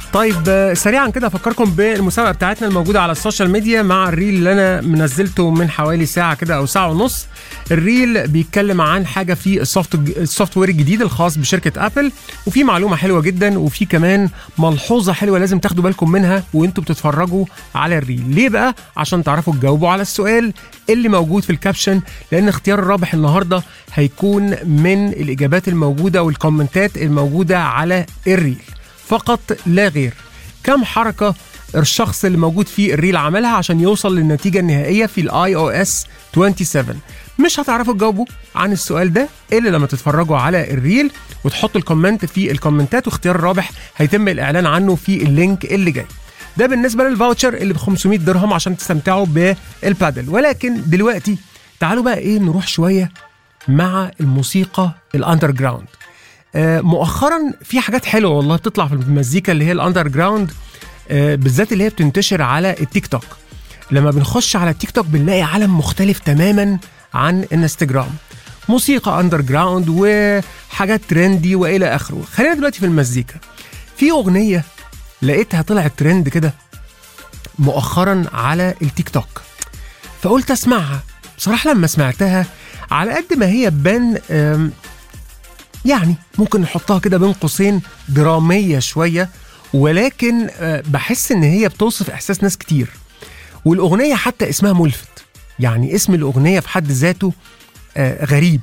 طيب آه، سريعا كده افكركم بالمسابقه بتاعتنا الموجوده على السوشيال ميديا مع الريل اللي انا منزلته من حوالي ساعه كده او ساعه ونص الريل بيتكلم عن حاجه في السوفت السوفت وير الجديد الخاص بشركه ابل وفي معلومه حلوه جدا وفي كمان ملحوظه حلوه لازم تاخدوا بالكم منها وانتوا بتتفرجوا على الريل ليه بقى عشان تعرفوا تجاوبوا على السؤال اللي موجود في الكابشن لان اختيار الرابح النهارده هيكون من الاجابات الموجوده والكومنتات الموجوده على الريل فقط لا غير كم حركه الشخص اللي موجود في الريل عملها عشان يوصل للنتيجه النهائيه في الاي او اس 27 مش هتعرفوا تجاوبوا عن السؤال ده الا لما تتفرجوا على الريل وتحطوا الكومنت في الكومنتات واختيار الرابح هيتم الاعلان عنه في اللينك اللي جاي ده بالنسبه للفاوتشر اللي ب 500 درهم عشان تستمتعوا بالبادل ولكن دلوقتي تعالوا بقى ايه نروح شويه مع الموسيقى الاندر جراوند آه، مؤخرا في حاجات حلوه والله بتطلع في المزيكا اللي هي الاندر جراوند آه، بالذات اللي هي بتنتشر على التيك توك لما بنخش على التيك توك بنلاقي عالم مختلف تماما عن انستجرام موسيقى اندر جراوند وحاجات ترندي والى اخره خلينا دلوقتي في المزيكا في اغنيه لقيتها طلعت ترند كده مؤخرا على التيك توك فقلت اسمعها بصراحه لما سمعتها على قد ما هي بان آم، يعني ممكن نحطها كده بين قوسين دراميه شويه ولكن آه، بحس ان هي بتوصف احساس ناس كتير والاغنيه حتى اسمها ملفت يعني اسم الاغنيه في حد ذاته آه، غريب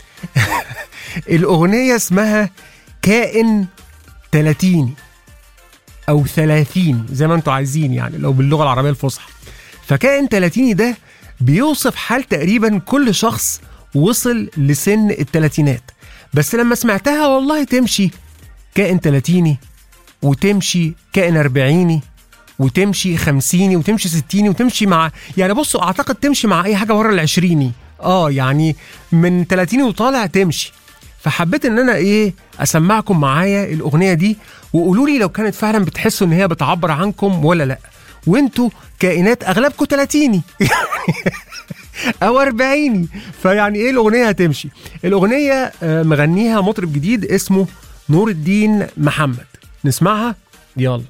الاغنيه اسمها كائن تلاتيني او ثلاثين زي ما انتوا عايزين يعني لو باللغه العربيه الفصحى فكائن تلاتيني ده بيوصف حال تقريبا كل شخص وصل لسن التلاتينات بس لما سمعتها والله تمشي كائن تلاتيني وتمشي كائن أربعيني وتمشي خمسيني وتمشي ستيني وتمشي مع يعني بصوا أعتقد تمشي مع أي حاجة ورا العشريني اه يعني من تلاتيني وطالع تمشي فحبيت ان انا ايه اسمعكم معايا الاغنيه دي وقولوا لي لو كانت فعلا بتحسوا ان هي بتعبر عنكم ولا لا وانتوا كائنات اغلبكم تلاتيني او أربعيني فيعني ايه الاغنيه هتمشي الاغنيه آه، مغنيها مطرب جديد اسمه نور الدين محمد نسمعها يلا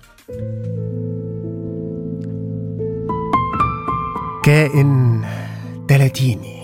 كائن تلاتيني